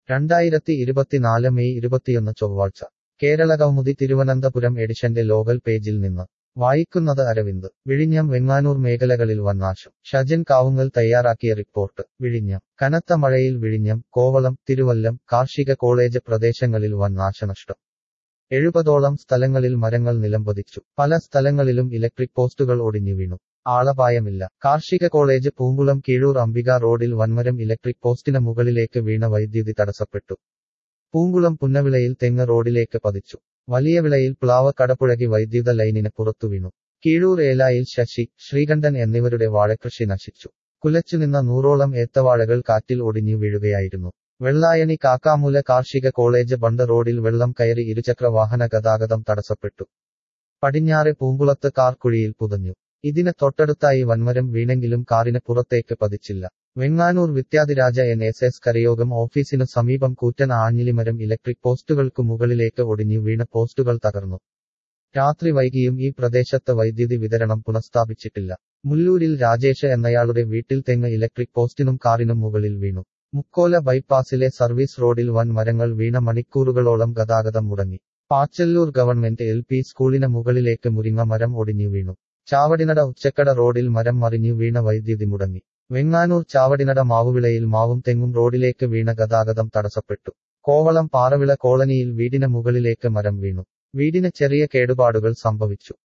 രണ്ടായിരത്തി ഇരുപത്തിനാല് മെയ് ഇരുപത്തിയൊന്ന് ചൊവ്വാഴ്ച കേരള കൗമുദി തിരുവനന്തപുരം എഡിഷന്റെ ലോകൽ പേജിൽ നിന്ന് വായിക്കുന്നത് അരവിന്ദ് വിഴിഞ്ഞം വെങ്ങാനൂർ മേഖലകളിൽ വന്നാശം ഷജൻ കാവുങ്ങൽ തയ്യാറാക്കിയ റിപ്പോർട്ട് വിഴിഞ്ഞം കനത്ത മഴയിൽ വിഴിഞ്ഞം കോവളം തിരുവല്ലം കാർഷിക കോളേജ് പ്രദേശങ്ങളിൽ വൻ നാശനഷ്ടം എഴുപതോളം സ്ഥലങ്ങളിൽ മരങ്ങൾ നിലംപതിച്ചു പല സ്ഥലങ്ങളിലും ഇലക്ട്രിക് പോസ്റ്റുകൾ ഒടിഞ്ഞു വീണു ആളപായമില്ല കാർഷിക കോളേജ് പൂങ്കുളം കീഴൂർ അംബിക റോഡിൽ വൻമരം ഇലക്ട്രിക് പോസ്റ്റിന് മുകളിലേക്ക് വീണ വൈദ്യുതി തടസ്സപ്പെട്ടു പൂങ്കുളം പുന്നവിളയിൽ തെങ്ങ് റോഡിലേക്ക് പതിച്ചു വലിയ വിളയിൽ പ്ലാവ് കടപുഴകി വൈദ്യുത ലൈനിന് പുറത്തു വീണു കീഴൂർ ഏലായിൽ ശശി ശ്രീകണ്ഠൻ എന്നിവരുടെ വാഴകൃഷി നശിച്ചു കുലച്ചുനിന്ന നൂറോളം ഏത്തവാഴകൾ കാറ്റിൽ ഒടിഞ്ഞു വീഴുകയായിരുന്നു വെള്ളായണി കാക്കാമൂല കാർഷിക കോളേജ് ബണ്ട് റോഡിൽ വെള്ളം കയറി ഇരുചക്ര വാഹന ഗതാഗതം തടസ്സപ്പെട്ടു പടിഞ്ഞാറെ പൂങ്കുളത്ത് കാർ കുഴിയിൽ പുതഞ്ഞു ഇതിന് തൊട്ടടുത്തായി വൻമരം വീണെങ്കിലും കാറിന് പുറത്തേക്ക് പതിച്ചില്ല Venganoor Vidyadhiraja N S S കരയോഗം ഓഫീസിനു സമീപം കൂറ്റൻ ആഞ്ഞിലിമരം ഇലക്ട്രിക് പോസ്റ്റുകൾക്കു മുകളിലേക്ക് ഒടിഞ്ഞു വീണ പോസ്റ്റുകൾ തകർന്നു രാത്രി വൈകിയും ഈ പ്രദേശത്ത് വൈദ്യുതി വിതരണം പുനഃസ്ഥാപിച്ചിട്ടില്ല മുല്ലൂരിൽ രാജേഷ് എന്നയാളുടെ വീട്ടിൽ തെങ്ങ് ഇലക്ട്രിക് പോസ്റ്റിനും കാറിനും മുകളിൽ വീണു മുക്കോല ബൈപ്പാസിലെ സർവീസ് റോഡിൽ വൻ മരങ്ങൾ വീണ മണിക്കൂറുകളോളം ഗതാഗതം മുടങ്ങി പാച്ചല്ലൂർ ഗവൺമെന്റ് എൽ പി സ്കൂളിന് മുകളിലേക്ക് മുരിങ്ങ മരം ഒടിഞ്ഞു വീണു ചാവടിനട ഉച്ചക്കട റോഡിൽ മരം മറിഞ്ഞു വീണ വൈദ്യുതി മുടങ്ങി വെങ്ങാനൂർ ചാവടിനട മാവുവിളയിൽ മാവും തെങ്ങും റോഡിലേക്ക് വീണ ഗതാഗതം തടസ്സപ്പെട്ടു കോവളം പാറവിള കോളനിയിൽ വീടിന് മുകളിലേക്ക് മരം വീണു വീടിന് ചെറിയ കേടുപാടുകൾ സംഭവിച്ചു